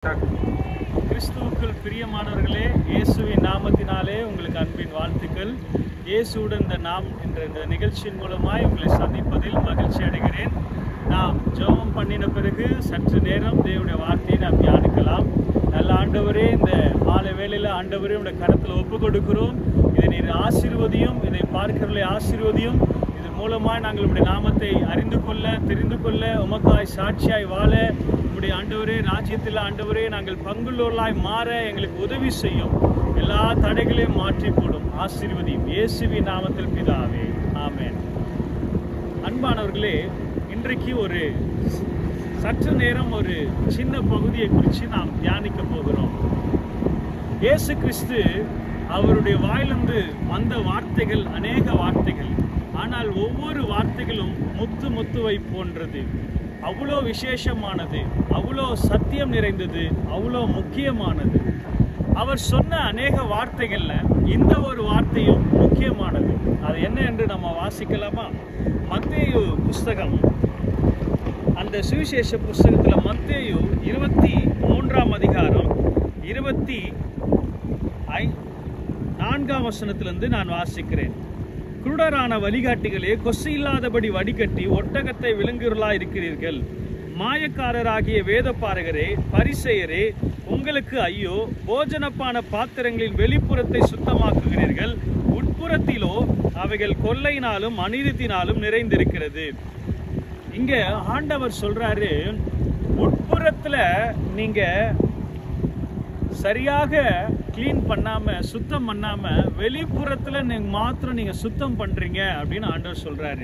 கிறிஸ்துவுக்குள் பிரியமானவர்களே இயேசுவின் நாமத்தினாலே உங்களுக்கு அன்பின் வாழ்த்துக்கள் இயேசுவுடன் இந்த நாம் என்ற இந்த நிகழ்ச்சியின் மூலமாய் உங்களை சந்திப்பதில் மகிழ்ச்சி அடைகிறேன் நாம் ஜெபம் பண்ணின பிறகு சற்று நேரம் தேவனுடைய வார்த்தையை நாம் தியானிக்கலாம் நல்ல ஆண்டவரே இந்த மாலை வேளையில் ஆண்டவரே உடைய கரத்தில் ஒப்பு கொடுக்கிறோம் இதை நீர் ஆசீர்வதியும் இதை பார்க்கிறவர்களை ஆசீர்வதியும் இதன் மூலமாய் நாங்கள் உடைய நாமத்தை அறிந்து கொள்ள தெரிந்து கொள்ள உமக்காய் சாட்சியாய் வாழ உம்முடைய ஆண்டவரே ராஜ்யத்தில் ஆண்டவரே நாங்கள் பங்குள்ளவர்களாய் மாற எங்களுக்கு உதவி செய்யும் எல்லா தடைகளையும் மாற்றி போடும் ஆசீர்வதியும் இயேசுவின் நாமத்தில் பிதாவே ஆமென் அன்பானவர்களே இன்றைக்கு ஒரு சற்று நேரம் ஒரு சின்ன பகுதியை குறித்து நாம் தியானிக்க போகிறோம் இயேசு கிறிஸ்து அவருடைய வாயிலிருந்து வந்த வார்த்தைகள் அநேக வார்த்தைகள் ஆனால் ஒவ்வொரு வார்த்தைகளும் முத்து முத்துவை போன்றது அவ்வளோ விசேஷமானது அவ்வளோ சத்தியம் நிறைந்தது அவ்வளோ முக்கியமானது அவர் சொன்ன அநேக வார்த்தைகள்ல இந்த ஒரு வார்த்தையும் முக்கியமானது அது என்ன என்று நம்ம வாசிக்கலாமா மத்தேயு புஸ்தகம் அந்த சுவிசேஷ புஸ்தகத்துல மத்தேயு இருபத்தி மூன்றாம் அதிகாரம் இருபத்தி ஐ நான்காம் வசனத்திலிருந்து நான் வாசிக்கிறேன் குருடரான வழிகாட்டிகளே கொசு இல்லாதபடி வடிகட்டி ஒட்டகத்தை விழுங்குகிறலா இருக்கிறீர்கள் மாயக்காரராகிய வேதப்பாரகரே பரிசெயரே உங்களுக்கு ஐயோ போஜனப்பான பாத்திரங்களின் வெளிப்புறத்தை சுத்தமாக்குகிறீர்கள் உட்புறத்திலோ அவைகள் கொள்ளையினாலும் அநீதித்தினாலும் நிறைந்திருக்கிறது இங்க ஆண்டவர் சொல்றாரு உட்புறத்துல நீங்க சரியாக க்ளீன் பண்ணாம சுத்தம் பண்ணாம வெளிப்புறத்துல நீங்க மாத்திரம் நீங்க சுத்தம் பண்றீங்க அப்படின்னு ஆண்டவர் சொல்றாரு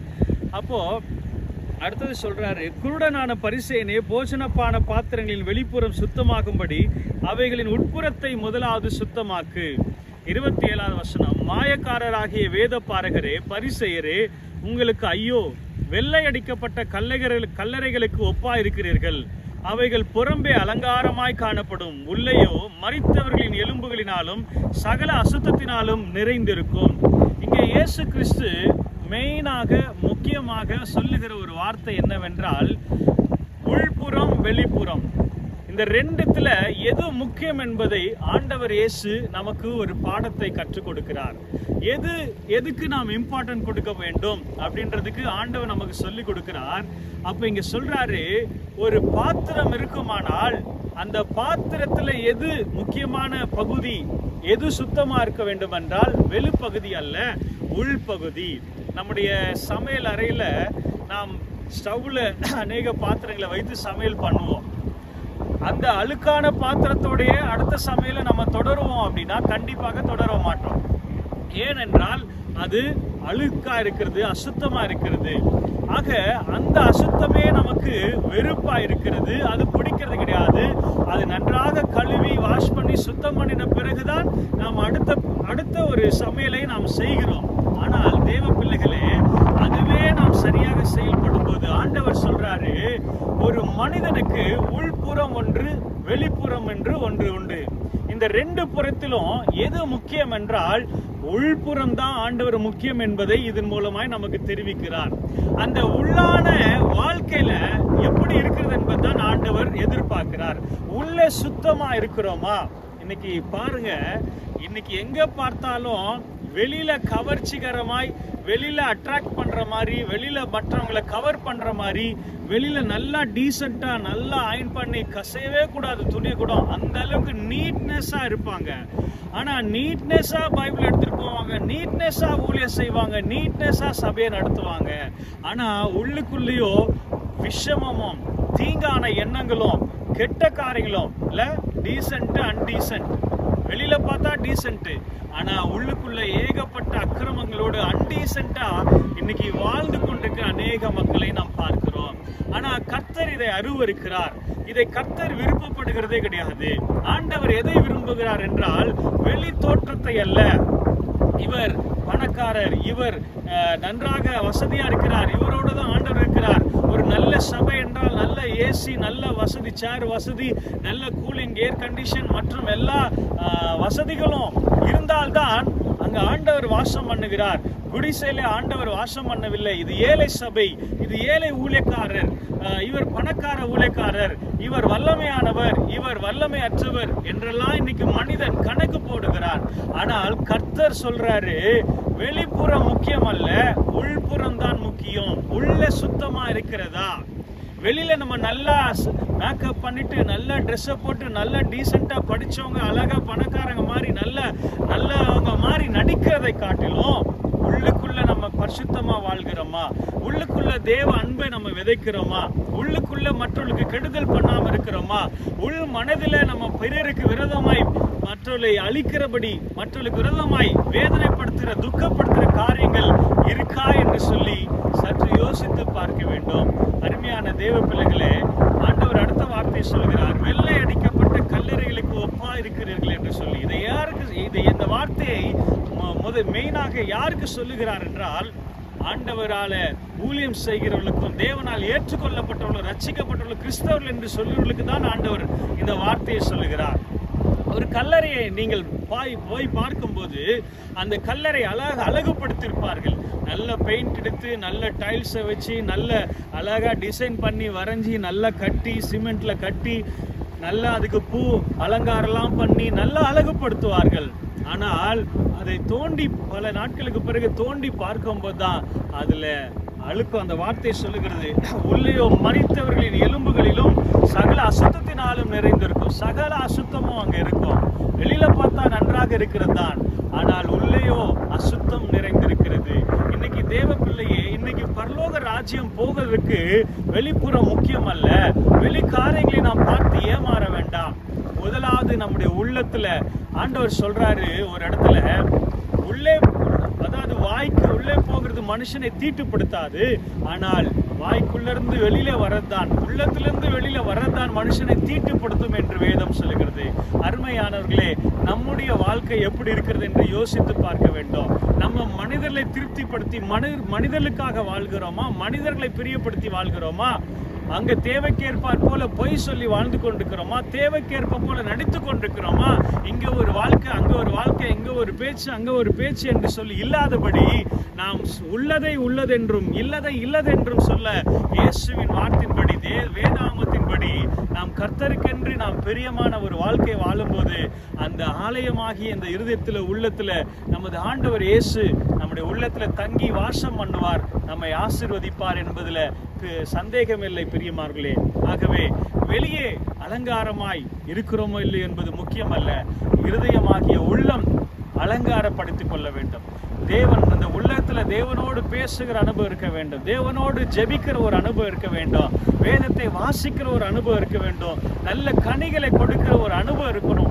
அப்போ அடுத்தது சொல்றாரு குருடனான பரிசேனே போஜனப்பான பாத்திரங்களின் வெளிப்புறம் சுத்தமாகும்படி அவைகளின் உட்புறத்தை முதலாவது சுத்தமாக்கு இருபத்தி ஏழாவது வசனம் மாயக்காரராகிய வேத பாரகரே பரிசெயரே உங்களுக்கு ஐயோ வெள்ளை அடிக்கப்பட்ட கல்லறைகள் கல்லறைகளுக்கு ஒப்பா இருக்கிறீர்கள் அவைகள் புறம்பே அலங்காரமாய் காணப்படும் உள்ளேயோ மறித்தவர்களின் எலும்புகளினாலும் சகல அசுத்தத்தினாலும் நிறைந்திருக்கும் இங்கே இயேசு கிறிஸ்து மெயினாக முக்கியமாக சொல்லுகிற ஒரு வார்த்தை என்னவென்றால் உள்புறம் வெளிப்புறம் இந்த ரெண்டுத்துல எது முக்கியம் என்பதை ஆண்டவர் இயேசு நமக்கு ஒரு பாடத்தை கற்றுக் கொடுக்கிறார் எது எதுக்கு நாம் இம்பார்ட்டன்ட் கொடுக்க வேண்டும் அப்படின்றதுக்கு ஆண்டவர் நமக்கு சொல்லி கொடுக்கிறார் அப்ப இங்க சொல்றாரு ஒரு பாத்திரம் இருக்குமானால் அந்த பாத்திரத்துல எது முக்கியமான பகுதி எது சுத்தமா இருக்க வேண்டும் என்றால் வெளிப்பகுதி அல்ல உள்பகுதி நம்முடைய சமையல் அறையில நாம் ஸ்டவ்ல அநேக பாத்திரங்களை வைத்து சமையல் பண்ணுவோம் அந்த அழுக்கான பாத்திரத்தோடைய அடுத்த சமையலை நம்ம தொடருவோம் அப்படின்னா கண்டிப்பாக தொடர மாட்டோம் ஏனென்றால் அது அழுக்கா இருக்கிறது அசுத்தமா இருக்கிறது ஆக அந்த அசுத்தமே நமக்கு வெறுப்பா இருக்கிறது அது பிடிக்கிறது கிடையாது அது நன்றாக கழுவி வாஷ் பண்ணி சுத்தம் பண்ணின பிறகுதான் நாம் அடுத்த அடுத்த ஒரு சமையலை நாம் செய்கிறோம் ஆனால் தேவ பிள்ளைகளே அதுவே நாம் சரியாக செயல்படும் போது ஆண்டவர் சொல்றாரு ஒரு மனிதனுக்கு உள்புறம் ஒன்று வெளிப்புறம் என்று ஒன்று உண்டு இந்த ரெண்டு புறத்திலும் எது முக்கியம் என்றால் உள்புறம் தான் ஆண்டவர் முக்கியம் என்பதை இதன் மூலமாய் நமக்கு தெரிவிக்கிறார் அந்த உள்ளான வாழ்க்கையில எப்படி இருக்கிறது என்பதுதான் ஆண்டவர் எதிர்பார்க்கிறார் உள்ள சுத்தமா இருக்கிறோமா இன்னைக்கு பாருங்க இன்னைக்கு எங்க பார்த்தாலும் வெளியில கவர்ச்சிகரமாய் வெளியில அட்ராக்ட் பண்ற மாதிரி வெளியில மற்றவங்களை கவர் பண்ற மாதிரி வெளியில நல்லா டீசெண்டா நல்லா அயன் பண்ணி கசையவே கூடாது துணி கூட அந்த அளவுக்கு நீட்னஸா இருப்பாங்க ஆனா நீட்னஸா பைபிள் எடுத்துட்டு போவாங்க நீட்னஸா ஊழியம் செய்வாங்க நீட்னஸா சபையை நடத்துவாங்க ஆனா உள்ளுக்குள்ளேயோ விஷமமும் தீங்கான எண்ணங்களும் கெட்ட காரியங்களும் இல்ல டீசென்ட் அன்டீசென்ட் வெளியில பார்த்தா டீசென்ட் ஆனா உள்ளுக்குள்ள ஏகப்பட்ட அக்கிரமங்களோடு அன்டீசென்ட்டா இன்னைக்கு வாழ்ந்து கொண்டிருக்கிற அநேக மக்களை நாம் பார்க்கிறோம் ஆனா கர்த்தர் இதை அருவருக்கிறார் இதை கர்த்தர் விருப்பப்படுகிறதே கிடையாது ஆண்டவர் எதை விரும்புகிறார் என்றால் வெளி தோற்றத்தை அல்ல இவர் பணக்காரர் இவர் அஹ், நன்றாக வசதியா இருக்கிறார் இவரோட தான் ஆண்டவர் இருக்கிறார் ஒரு நல்ல சபை என்றால் நல்ல ஏசி நல்ல வசதி சேர் வசதி நல்ல கூலிங் ஏர் கண்டிஷன் மற்றும் எல்லா அஹ், வசதிகளும் இருந்தால்தான் அங்க ஆண்டவர் வாசம் பண்ணுகிறார் குடிசையில ஆண்டவர் வாசம் பண்ணவில்லை இது ஏழை சபை இது ஏழை ஊழியக்காரர் அஹ், இவர் பணக்கார ஊழியக்காரர் இவர் வல்லமையானவர் இவர் வல்லமை அற்றவர் என்றெல்லாம் இன்னைக்கு மனிதன் கணக்கு போடுகிறான் ஆனால் கர்த்தர் சொல்றாரு வெளிப்புறம் முக்கியம் அல்ல உள்புறம் தான் முக்கியம் உள்ள சுத்தமா இருக்கிறதா வெளியில நம்ம நல்லா மேக்கப் பண்ணிட்டு நல்ல ட்ரெஸ்ஸை போட்டு நல்லா டீசெண்டா படிச்சவங்க அழகா பணக்காரங்க மாதிரி நல்ல நல்ல அவங்க மாதிரி நடிக்கிறதை காட்டிலும் உள்ளுக்குள்ள நம்ம பரிசுத்தமா வாழ்கிறோமா உள்ளுக்குள்ள தேவ அன்பை நம்ம விதைக்கிறோமா உள்ளுக்குள்ள மற்றவர்களுக்கு கெடுதல் பண்ணாம இருக்கிறோமா உள் மனதில நம்ம பிறருக்கு விரோதமாய் மற்றவர்களை அழிக்கிறபடி மற்றவர்களுக்கு விரோதமாய் வேதனைப்படுத்துகிற துக்கப்படுத்துகிற காரியங்கள் இருக்கா என்று சொல்லி சற்று யோசித்து பார்க்க வேண்டும் அருமையான தேவ பிள்ளைகளே ஆண்டவர் அடுத்த வார்த்தை சொல்கிறார் வெள்ளை அடிக்கப்பட்ட கல்லறைகளுக்கு ஒப்பா இருக்கிறீர்கள் என்று சொல்லி இதை யாருக்கு இது இந்த வார்த்தையை மு- முத மெயினாக யாருக்கு சொல்லுகிறார் என்றால் ஆண்டவரால ஊழியம் செய்கிறவர்களுக்கும் தேவனால் ஏற்றுக்கொள்ளப்பட்டவர்களும் ரட்சிக்கப்பட்டவர்களும் கிறிஸ்தவர்கள் என்று சொல்லுவர்களுக்கு தான் ஆண்டவர் இந்த வார்த்தையை சொல்லுகிறார் ஒரு கல்லறையை நீங்கள் போய் போய் பார்க்கும்போது அந்த கல்லறை அழகு அழகுபடுத்தியிருப்பார்கள் நல்ல பெயிண்ட் எடுத்து நல்ல டைல்ஸை வச்சு நல்ல அழகா டிசைன் பண்ணி வரைஞ்சி நல்லா கட்டி சிமெண்ட்ல கட்டி நல்லா அதுக்கு பூ அலங்காரம்லாம் பண்ணி நல்லா அழகுபடுத்துவார்கள் ஆனால் அதை தோண்டி பல நாட்களுக்கு பிறகு தோண்டி பார்க்கும்போது தான் அதுல அழுக்கு அந்த வார்த்தை சொல்லுகிறது உள்ளேயோ மறித்தவர்களின் எலும்புகளிலும் சகல அசுத்தத்தினாலும் நிறைந்திருக்கும் சகல அசுத்தமும் அங்க இருக்கும் வெளியில பார்த்தா நன்றாக இருக்கிறது தான் ஆனால் உள்ளேயோ அசுத்தம் நிறைந்திருக்கிறது இன்னைக்கு தேவ பிள்ளையே இன்னைக்கு பரலோக ராஜ்யம் போவதற்கு வெளிப்புறம் முக்கியம் அல்ல வெளி காரியங்களை நாம் பார்த்து ஏமாற வேண்டாம் முதலாவது நம்முடைய உள்ளத்துல ஆண்டவர் சொல்றாரு ஒரு இடத்துல உள்ளே அதாவது வாய்க்கு உள்ளே போகிறது மனுஷனை தீட்டுப்படுத்தாது ஆனால் வாய்க்குள்ள இருந்து வெளியில வரத்தான் உள்ளத்திலிருந்து வெளியில வரத்தான் மனுஷனை தீட்டுப்படுத்தும் என்று வேதம் சொல்லுகிறது அருமையானவர்களே நம்முடைய வாழ்க்கை எப்படி இருக்கிறது என்று யோசித்து பார்க்க வேண்டும் நம்ம மனிதர்களை திருப்திப்படுத்தி மனி மனிதர்களுக்காக வாழ்கிறோமா மனிதர்களை பிரியப்படுத்தி வாழ்கிறோமா அங்க தேவைக்கேற்பார் போல பொய் சொல்லி வாழ்ந்து கொண்டிருக்கிறோமா தேவைக்கேற்ப போல நடித்து கொண்டிருக்கிறோமா இங்க ஒரு வாழ்க்கை அங்க ஒரு வாழ்க்கை இங்க ஒரு பேச்சு அங்க ஒரு பேச்சு என்று சொல்லி இல்லாதபடி நாம் உள்ளதை உள்ளதென்றும் இல்லதை இல்லதென்றும் சொல்ல இயேசுவின் வார்த்தையின்படி தே வேதாமத்தின்படி நாம் கர்த்தருக்கென்று நாம் பிரியமான ஒரு வாழ்க்கை வாழும்போது அந்த ஆலயமாகிய இந்த இருதயத்துல உள்ளத்துல நமது ஆண்டவர் இயேசு நம்முடைய உள்ளத்துல தங்கி வாசம் பண்ணுவார் நம்மை ஆசிர்வதிப்பார் என்பதுல கு- சந்தேகமில்லை பிரியமார்களே ஆகவே வெளியே அலங்காரமாய் இருக்கிறோமோ இல்லை என்பது முக்கியமல்ல இருதயமாகிய உள்ளம் அலங்காரப்படுத்திக் கொள்ள வேண்டும் தேவன் அந்த உள்ளத்துல தேவனோடு பேசுகிற அனுபவம் இருக்க வேண்டும் தேவனோடு ஜெபிக்கிற ஒரு அனுபவம் இருக்க வேண்டும் வேதத்தை வாசிக்கிற ஒரு அனுபவம் இருக்க வேண்டும் நல்ல கனிகளை கொடுக்கிற ஒரு அனுபவம் இருக்கணும்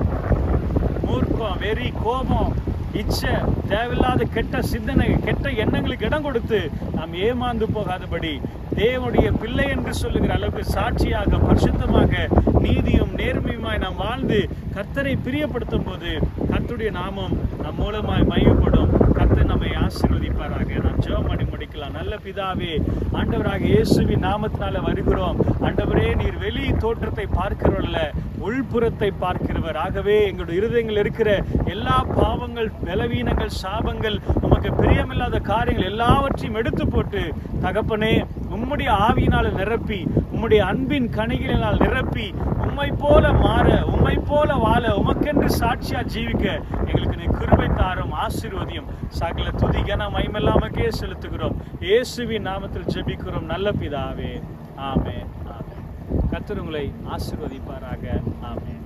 மூர்க்கம் வெறி கோபம் இச்சை தேவையில்லாத கெட்ட சிந்தனை கெட்ட எண்ணங்களுக்கு இடம் கொடுத்து நாம் ஏமாந்து போகாதபடி தேவனுடைய பிள்ளை என்று சொல்லுகிற அளவுக்கு சாட்சியாக பரிசுத்தமாக நீதியும் நேர்மையுமாய் நாம் வாழ்ந்து கர்த்தரை பிரியப்படுத்தும் போது கர்த்தருடைய நாமம் நம் மூலமாய் மையப்படும் கர்த்தர் நம்மை ஆசீர்வதிப்பாராக நாம் ஜெபம் பண்ணி முடிக்கலாம் நல்ல பிதாவே ஆண்டவராக இயேசுவின் நாமத்தினால வருகிறோம் ஆண்டவரே நீர் வெளி தோற்றத்தை பார்க்கிறவர்ல உள்புறத்தை பார்க்கிறவர் ஆகவே எங்களுடைய இருதயங்கள் இருக்கிற எல்லா பாவங்கள் பலவீனங்கள் சாபங்கள் உமக்கு பிரியமில்லாத காரியங்கள் எல்லாவற்றையும் எடுத்து போட்டு தகப்பனே உம்முடைய ஆவியினால் நிரப்பி உம்முடைய அன்பின் கணிகளினால் நிரப்பி உம்மை போல மாற உம்மை போல வாழ உமக்கென்று சாட்சியா ஜீவிக்க எங்களுக்கு நீ கிருபை தாரும் ஆசீர்வதியும் சகல துதி கன மைமெல்லாமக்கே செலுத்துகிறோம் இயேசுவின் நாமத்தில் ஜெபிக்கிறோம் நல்ல பிதாவே ஆமென் ஆமென் கர்த்தர் உங்களை ஆசீர்வதிப்பாராக ஆமென்